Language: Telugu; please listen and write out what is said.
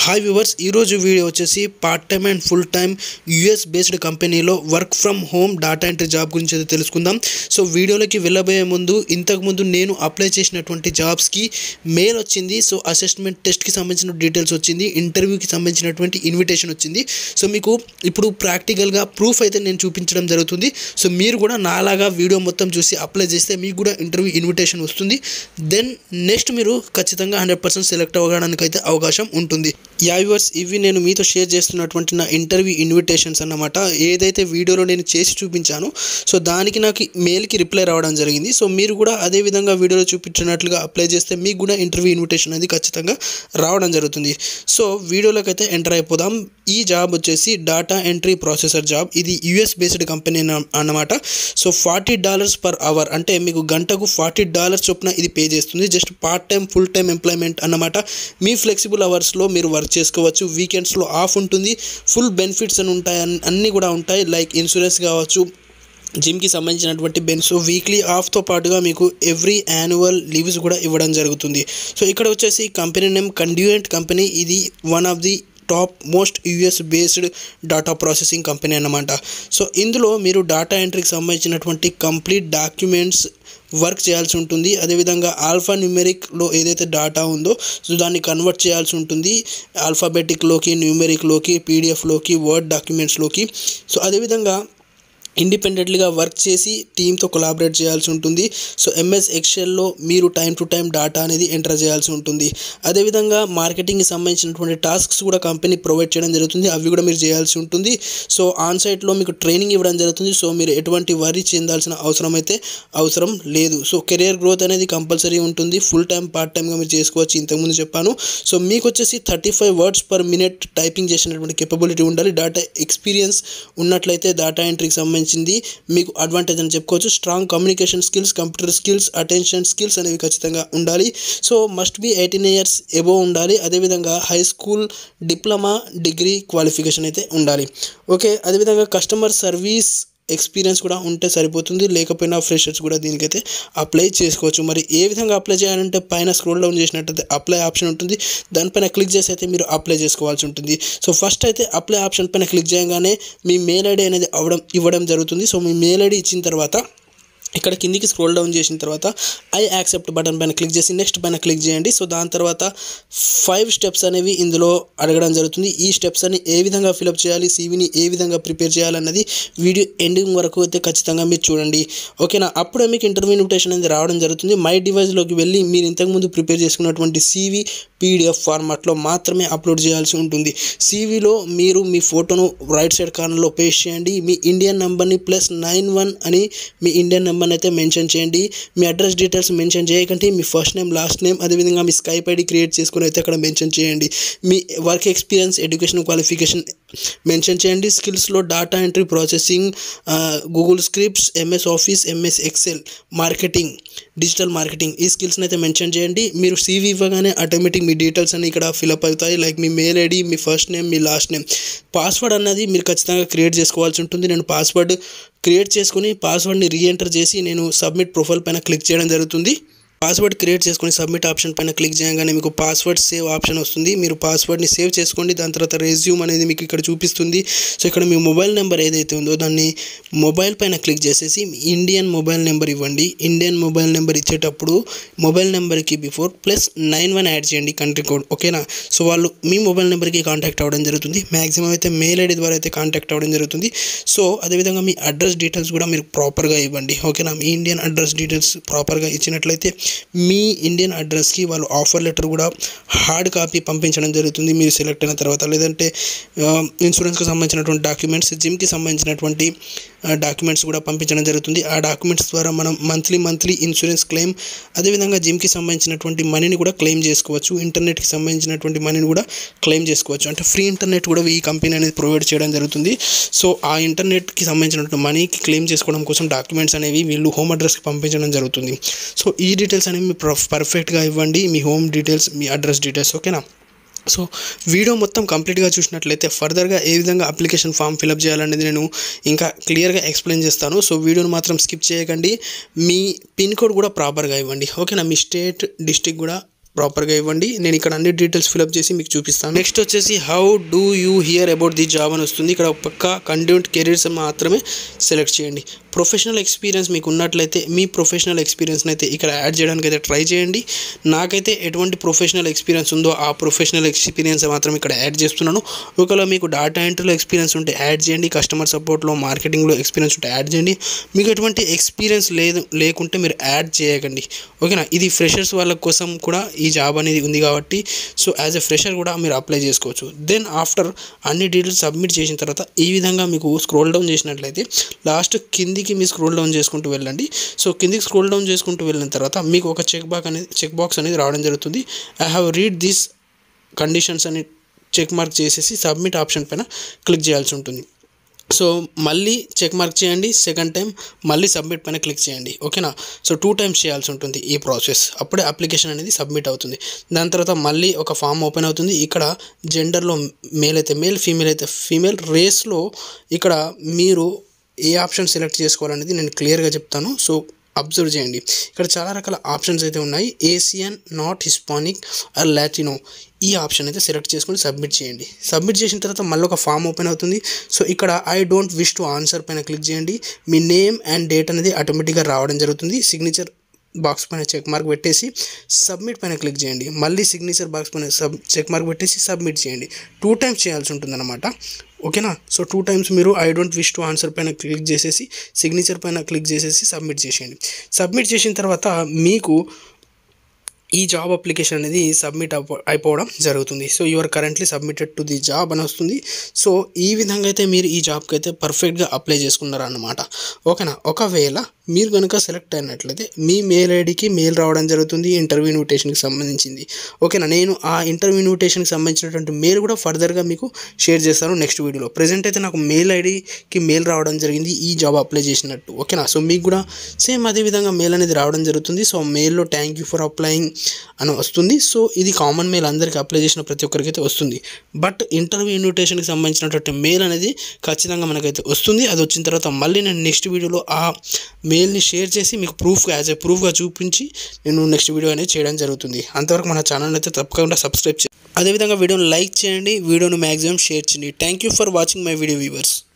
హాయ్ వ్యూవర్స్ ఈరోజు వీడియో వచ్చేసి part time and full time US based కంపెనీలో work from home data entry job గురించి అయితే తెలుసుకుందాం సో వీడియోలోకి వెళ్ళబోయే ముందు ఇంతకుముందు నేను అప్లై చేసినటువంటి జాబ్స్కి మెయిల్ వచ్చింది సో అసెస్మెంట్ టెస్ట్కి సంబంధించిన డీటెయిల్స్ వచ్చింది ఇంటర్వ్యూకి సంబంధించినటువంటి ఇన్విటేషన్ వచ్చింది సో మీకు ఇప్పుడు ప్రాక్టికల్గా ప్రూఫ్ అయితే నేను చూపించడం జరుగుతుంది సో మీరు కూడా నాలాగా వీడియో మొత్తం చూసి అప్లై చేస్తే మీకు కూడా ఇంటర్వ్యూ ఇన్విటేషన్ వస్తుంది దెన్ నెక్స్ట్ మీరు ఖచ్చితంగా హండ్రెడ్ పర్సెంట్ సెలెక్ట్ అవ్వడానికి అయితే అవకాశం ఉంటుంది యా వ్యూవర్స్ ఇవి నేను మీతో షేర్ చేస్తున్నటువంటి నా ఇంటర్వ్యూ ఇన్విటేషన్స్ అన్నమాట ఏదైతే వీడియోలో నేను చేసి చూపించానో సో దానికి నాకు మెయిల్కి రిప్లై రావడం జరిగింది సో మీరు కూడా అదే విధంగా వీడియోలో చూపించినట్లుగా అప్లై చేస్తే మీకు కూడా ఇంటర్వ్యూ ఇన్విటేషన్ అనేది ఖచ్చితంగా రావడం జరుగుతుంది సో వీడియోలోకి అయితే ఎంటర్ అయిపోదాం ఈ జాబ్ వచ్చేసి డాటా ఎంట్రీ ప్రాసెసర్ జాబ్ ఇది యూఎస్ బేస్డ్ కంపెనీ అన్నమాట so forty dollars per hour అంటే మీకు గంటకు ఫార్టీ డాలర్స్ చొప్పున ఇది పే చేస్తుంది just part time full time employment అన్నమాట మీ ఫ్లెక్సిబుల్ అవర్స్లో మీరు వర్క్ చేసుకోవచ్చు వీకెండ్స్లో ఆఫ్ ఉంటుంది ఫుల్ బెనిఫిట్స్ అని ఉంటాయి అన్- అన్నీ కూడా ఉంటాయి లైక్ ఇన్సూరెన్స్ కావచ్చు జిమ్కి సంబంధించినటువంటి బెన్స్ వీక్లీ ఆఫ్తో పాటుగా మీకు ఎవ్రీ యాన్యువల్ లీవ్స్ కూడా ఇవ్వడం జరుగుతుంది సో ఇక్కడ వచ్చేసి కంపెనీ నేమ్ కండ్యూయెంట్ కంపెనీ ఇది one of the top most US based data processing company అన్నమాట సో ఇందులో మీరు డాటా ఎంట్రీకి సంబంధించినటువంటి కంప్లీట్ డాక్యుమెంట్స్ వర్క్ చేయాల్సి ఉంటుంది అదేవిధంగా ఆల్ఫా న్యూమెరిక్లో ఏదైతే డాటా ఉందో సో దాన్ని కన్వర్ట్ చేయాల్సి ఉంటుంది ఆల్ఫాబెటిక్లోకి న్యూమెరిక్లోకి పీడిఎఫ్లోకి వర్డ్ డాక్యుమెంట్స్లోకి సో అదేవిధంగా ఇండిపెండెంట్లీగా వర్క్ చేసి టీంతో కొలాబరేట్ చేయాల్సి ఉంటుంది సో ఎంఎస్ ఎక్సెల్లో మీరు టైం టు టైం డాటా అనేది ఎంటర్ చేయాల్సి ఉంటుంది అదేవిధంగా మార్కెటింగ్కి సంబంధించినటువంటి టాస్క్స్ కూడా కంపెనీ ప్రొవైడ్ చేయడం జరుగుతుంది అవి కూడా మీరు చేయాల్సి ఉంటుంది సో ఆన్ సైట్లో మీకు ట్రైనింగ్ ఇవ్వడం జరుగుతుంది సో మీరు ఎటువంటి వరీ చెందాల్సిన అవసరం అయితే అవసరం లేదు సో కెరియర్ గ్రోత్ అనేది కంపల్సరీ ఉంటుంది ఫుల్ టైం పార్ట్ టైంగా మీరు చేసుకోవచ్చు ఇంతకుముందు చెప్పాను సో మీకు వచ్చేసి thirty five words per minute typing చేసినటువంటి కెపబిలిటీ ఉండాలి డాటా ఎక్స్పీరియన్స్ ఉన్నట్లయితే డాటా ఎంట్రీకి సంబంధించింది మీకు అడ్వాంటేజ్ అని చెప్పుకోవచ్చు strong communication skills computer skills attention skills అనేవి ఖచ్చితంగా ఉండాలి so must be eighteen years above ఉండాలి అదేవిధంగా high school diploma degree qualification అయితే ఉండాలి ఓకే అదేవిధంగా కస్టమర్ సర్వీస్ ఎక్స్పీరియన్స్ కూడా ఉంటే సరిపోతుంది లేకపోయినా ఫ్రెషర్స్ కూడా దీనికైతే అప్లై చేసుకోవచ్చు మరి ఏ విధంగా అప్లై చేయాలంటే పైన స్క్రోల్ డౌన్ చేసినట్టయితే అప్లై ఆప్షన్ ఉంటుంది దానిపైన క్లిక్ చేసి అయితే మీరు అప్లై చేసుకోవాల్సి ఉంటుంది సో ఫస్ట్ అయితే అప్లై ఆప్షన్ పైన క్లిక్ చేయగానే మీ మెయిల్ ఐడి అనేది అవ్వడం ఇవ్వడం జరుగుతుంది సో మీ మెయిల్ ఐడి ఇచ్చిన తర్వాత ఇక్కడ కిందికి స్క్రోల్ డౌన్ చేసిన తర్వాత ఐ యాక్సెప్ట్ బటన్ పైన క్లిక్ చేసి నెక్స్ట్ పైన క్లిక్ చేయండి సో దాని తర్వాత ఫైవ్ స్టెప్స్ అనేవి ఇందులో అడగడం జరుగుతుంది ఈ స్టెప్స్ అని ఏ విధంగా ఫిలప్ చేయాలి సీవీని ఏ విధంగా ప్రిపేర్ చేయాలన్నది వీడియో ఎండింగ్ వరకు అయితే ఖచ్చితంగా మీరు చూడండి ఓకేనా అప్పుడే మీకు ఇంటర్వ్యూ ఇన్విటేషన్ అనేది రావడం జరుగుతుంది మై డివైస్లోకి వెళ్ళి మీరు ఇంతకుముందు ప్రిపేర్ చేసుకున్నటువంటి సీవీ పీడిఎఫ్ ఫార్మాట్లో మాత్రమే అప్లోడ్ చేయాల్సి ఉంటుంది సీవీలో మీరు మీ ఫోటోను రైట్ సైడ్ కార్నర్లో పేస్ట్ చేయండి మీ ఇండియన్ నెంబర్ని ప్లస్ నైన్ వన్ అని మీ ఇండియన్ నెంబర్ని అయితే మెన్షన్ చేయండి మీ అడ్రస్ డీటెయిల్స్ మెన్షన్ చేయకండి మీ ఫస్ట్ నేమ్ లాస్ట్ నేమ్ అదేవిధంగా మీ స్కైప్ ఐడి క్రియేట్ చేసుకుని అయితే అక్కడ మెన్షన్ చేయండి మీ work experience education qualification mention చేయండి స్కిల్స్లో data entry processing Google scripts MS office MS excel marketing digital marketing ఈ స్కిల్స్ని అయితే మెన్షన్ చేయండి మీరు సీవీ ఇవ్వగానే ఆటోమేటిక్ మీ డీటెయిల్స్ అన్ని ఇక్కడ ఫిలప్ అవుతాయి లైక్ మీ మెయిల్ ఐడి మీ ఫస్ట్ నేమ్ మీ లాస్ట్ నేమ్ పాస్వర్డ్ అన్నది మీరు ఖచ్చితంగా క్రియేట్ చేసుకోవాల్సి ఉంటుంది నేను పాస్వర్డ్ క్రియేట్ చేసుకుని పాస్వర్డ్ని రీఎంటర్ చేసి నేను సబ్మిట్ ప్రొఫైల్ పైన క్లిక్ చేయడం జరుగుతుంది పాస్వర్డ్ క్రియేట్ చేసుకుని సబ్మిట్ ఆప్షన్ పైన క్లిక్ చేయగానే మీకు పాస్వర్డ్ సేవ్ ఆప్షన్ వస్తుంది మీరు పాస్వర్డ్ని సేవ్ చేసుకోండి దాని తర్వాత రెజ్యూమ్ అనేది మీకు ఇక్కడ చూపిస్తుంది సో ఇక్కడ మీ మొబైల్ నెంబర్ ఏదైతే ఉందో దాన్ని మొబైల్ పైన క్లిక్ చేసేసి మీ ఇండియన్ మొబైల్ నెంబర్ ఇవ్వండి ఇండియన్ మొబైల్ నెంబర్ ఇచ్చేటప్పుడు మొబైల్ నెంబర్కి before plus nine one add చేయండి కంట్రీ కోడ్ ఓకేనా సో వాళ్ళు మీ మొబైల్ నెంబర్కి కాంటాక్ట్ అవ్వడం జరుగుతుంది మ్యాక్సిమం అయితే మెయిల్ ఐడి ద్వారా అయితే కాంటాక్ట్ అవ్వడం జరుగుతుంది సో అదేవిధంగా మీ అడ్రస్ డీటెయిల్స్ కూడా మీరు ప్రాపర్గా ఇవ్వండి ఓకేనా మీ ఇండియన్ అడ్రస్ డీటెయిల్స్ ప్రాపర్గా ఇచ్చినట్లయితే మీ ఇండియన్ అడ్రస్కి వాళ్ళు ఆఫర్ లెటర్ కూడా హార్డ్ కాపీ పంపించడం జరుగుతుంది మీరు సెలెక్ట్ అయిన తర్వాత లేదంటే ఇన్సూరెన్స్కి సంబంధించినటువంటి డాక్యుమెంట్స్ జిమ్కి సంబంధించినటువంటి డాక్యుమెంట్స్ కూడా పంపించడం జరుగుతుంది ఆ డాక్యుమెంట్స్ ద్వారా మనం మంత్లీ మంత్లీ ఇన్సూరెన్స్ క్లెయిమ్ అదేవిధంగా జిమ్కి సంబంధించినటువంటి మనీని కూడా క్లెయిమ్ చేసుకోవచ్చు ఇంటర్నెట్కి సంబంధించినటువంటి మనీని కూడా క్లెయిమ్ చేసుకోవచ్చు అంటే ఫ్రీ ఇంటర్నెట్ కూడా ఈ కంపెనీ అనేది ప్రొవైడ్ చేయడం జరుగుతుంది సో ఆ ఇంటర్నెట్కి సంబంధించినటువంటి మనీకి క్లెయిమ్ చేసుకోవడం కోసం డాక్యుమెంట్స్ అనేవి వీళ్ళు హోమ్ అడ్రస్కి పంపించడం జరుగుతుంది సో ఈ డీటెయిల్స్ అనేవి మీ పర్ఫెక్ట్గా ఇవ్వండి మీ హోమ్ డీటెయిల్స్ మీ అడ్రస్ డీటెయిల్స్ ఓకేనా సో వీడియో మొత్తం కంప్లీట్గా చూసినట్లయితే ఫర్దర్గా ఏ విధంగా అప్లికేషన్ ఫామ్ ఫిలప్ చేయాలనేది నేను ఇంకా క్లియర్గా ఎక్స్ప్లెయిన్ చేస్తాను సో వీడియోని మాత్రం స్కిప్ చేయకండి మీ పిన్ కోడ్ కూడా ప్రాపర్గా ఇవ్వండి ఓకేనా మీ స్టేట్ డిస్టిక్ కూడా ప్రాపర్గా ఇవ్వండి నేను ఇక్కడ అన్ని డీటెయిల్స్ ఫిల్అప్ చేసి మీకు చూపిస్తాను నెక్స్ట్ వచ్చేసి how do you hear about the job అని వస్తుంది ఇక్కడ పక్క కంటెంట్ కెరీర్స్ మాత్రమే సెలెక్ట్ చేయండి ప్రొఫెషనల్ ఎక్స్పీరియన్స్ మీకు ఉన్నట్లయితే మీ ప్రొఫెషనల్ ఎక్స్పీరియన్స్ని అయితే ఇక్కడ యాడ్ చేయడానికి అయితే ట్రై చేయండి నాకైతే ఎటువంటి ప్రొఫెషనల్ ఎక్స్పీరియన్స్ ఉందో ఆ ప్రొఫెషనల్ ఎక్స్పీరియన్స్ మాత్రం ఇక్కడ యాడ్ చేస్తున్నాను ఒకవేళ మీకు డాటా ఎంట్రీలో ఎక్స్పీరియన్స్ ఉంటే యాడ్ చేయండి కస్టమర్ సపోర్ట్లో మార్కెటింగ్లో ఎక్స్పీరియన్స్ ఉంటే యాడ్ చేయండి మీకు ఎటువంటి ఎక్స్పీరియన్స్ లేదు లేకుంటే మీరు యాడ్ చేయకండి ఓకేనా ఇది ఫ్రెషర్స్ వాళ్ళ కోసం కూడా ఈ జాబ్ అనేది ఉంది కాబట్టి సో యాజ్ ఎ ఫ్రెషర్ కూడా మీరు అప్లై చేసుకోవచ్చు దెన్ ఆఫ్టర్ అన్ని డీటెయిల్స్ సబ్మిట్ చేసిన తర్వాత ఈ విధంగా మీకు స్క్రోల్ డౌన్ చేసినట్లయితే లాస్ట్ కిందికి మీ స్క్రోల్ డౌన్ చేసుకుంటూ వెళ్ళండి సో కిందికి స్క్రోల్ డౌన్ చేసుకుంటూ వెళ్ళిన తర్వాత మీకు ఒక చెక్ బాక్ అనేది చెక్ బాక్స్ అనేది రావడం జరుగుతుంది I have read this conditions అని చెక్ మార్క్ చేసేసి సబ్మిట్ ఆప్షన్ పైన క్లిక్ చేయాల్సి ఉంటుంది సో మళ్ళీ చెక్ మార్క్ చేయండి సెకండ్ టైం మళ్ళీ సబ్మిట్ పైన క్లిక్ చేయండి ఓకేనా సో టూ టైమ్స్ చేయాల్సి ఉంటుంది ఈ ప్రాసెస్ అప్పుడే అప్లికేషన్ అనేది సబ్మిట్ అవుతుంది దాని తర్వాత మళ్ళీ ఒక ఫామ్ ఓపెన్ అవుతుంది ఇక్కడ జెండర్లో మేల్ అయితే మేల్ ఫీమేల్ అయితే ఫీమేల్ రేస్లో ఇక్కడ మీరు ఏ ఆప్షన్ సెలెక్ట్ చేసుకోవాలనేది నేను క్లియర్గా చెప్తాను సో అబ్జర్వ్ చేయండి ఇక్కడ చాలా రకాల ఆప్షన్స్ అయితే ఉన్నాయి Asian not Hispanic or Latino ఈ ఆప్షన్ అయితే సెలెక్ట్ చేసుకొని సబ్మిట్ చేయండి సబ్మిట్ చేసిన తర్వాత మళ్ళీ ఒక ఫామ్ ఓపెన్ అవుతుంది సో ఇక్కడ I don't wish to answer పైన క్లిక్ చేయండి మీ నేమ్ అండ్ డేట్ అనేది ఆటోమేటిక్గా రావడం జరుగుతుంది సిగ్నేచర్ బాక్స్ పైన చెక్ మార్క్ పెట్టేసి సబ్మిట్ పైన క్లిక్ చేయండి మళ్ళీ సిగ్నేచర్ బాక్స్ పైన సబ్ చెక్ మార్క్ పెట్టేసి సబ్మిట్ చేయండి టూ టైమ్స్ చేయాల్సి ఉంటుందన్నమాట ఓకేనా సో టూ టైమ్స్ మీరు I don't wish to answer పైన క్లిక్ చేసేసి సిగ్నేచర్ పైన క్లిక్ చేసేసి సబ్మిట్ చేసేయండి సబ్మిట్ చేసిన తర్వాత మీకు ఈ జాబ్ అప్లికేషన్ అనేది సబ్మిట్ అయిపోవడం జరుగుతుంది so you are currently submitted to the job అని వస్తుంది సో ఈ విధంగా అయితే మీరు ఈ జాబ్కి అయితే పర్ఫెక్ట్గా అప్లై చేసుకున్నారు అన్నమాట ఓకేనా ఒకవేళ మీరు కనుక సెలెక్ట్ అయినట్లయితే మీ మెయిల్ ఐడికి మెయిల్ రావడం జరుగుతుంది ఇంటర్వ్యూ ఇన్విటేషన్కి సంబంధించింది ఓకేనా నేను ఆ ఇంటర్వ్యూ ఇన్విటేషన్కి సంబంధించినటువంటి మెయిల్ కూడా ఫర్దర్గా మీకు షేర్ చేస్తాను నెక్స్ట్ వీడియోలో ప్రజెంట్ అయితే నాకు మెయిల్ ఐడికి మెయిల్ రావడం జరిగింది ఈ జాబ్ అప్లై చేసినట్టు ఓకేనా సో మీకు కూడా సేమ్ అదే విధంగా మెయిల్ అనేది రావడం జరుగుతుంది సో మెయిల్లో థ్యాంక్ యూ ఫర్ అప్లయింగ్ అని వస్తుంది సో ఇది కామన్ మెయిల్ అందరికీ అప్లై చేసిన ప్రతి ఒక్కరికి అయితే వస్తుంది బట్ ఇంటర్వ్యూ ఇన్విటేషన్కి సంబంధించినటువంటి మెయిల్ అనేది ఖచ్చితంగా మనకైతే వస్తుంది అది వచ్చిన తర్వాత మళ్ళీ నేను నెక్స్ట్ వీడియోలో ఆ మెయిల్ని షేర్ చేసి మీకు ప్రూఫ్గా యాజ్ ఏ ప్రూఫ్గా చూపించి నేను నెక్స్ట్ వీడియో అనేది చేయడం జరుగుతుంది అంతవరకు మన ఛానల్ అయితే తప్పకుండా సబ్స్క్రైబ్ చేయండి అదేవిధంగా వీడియోని లైక్ చేయండి వీడియోను మ్యాక్సిమం షేర్ చేయండి thank you for watching my video viewers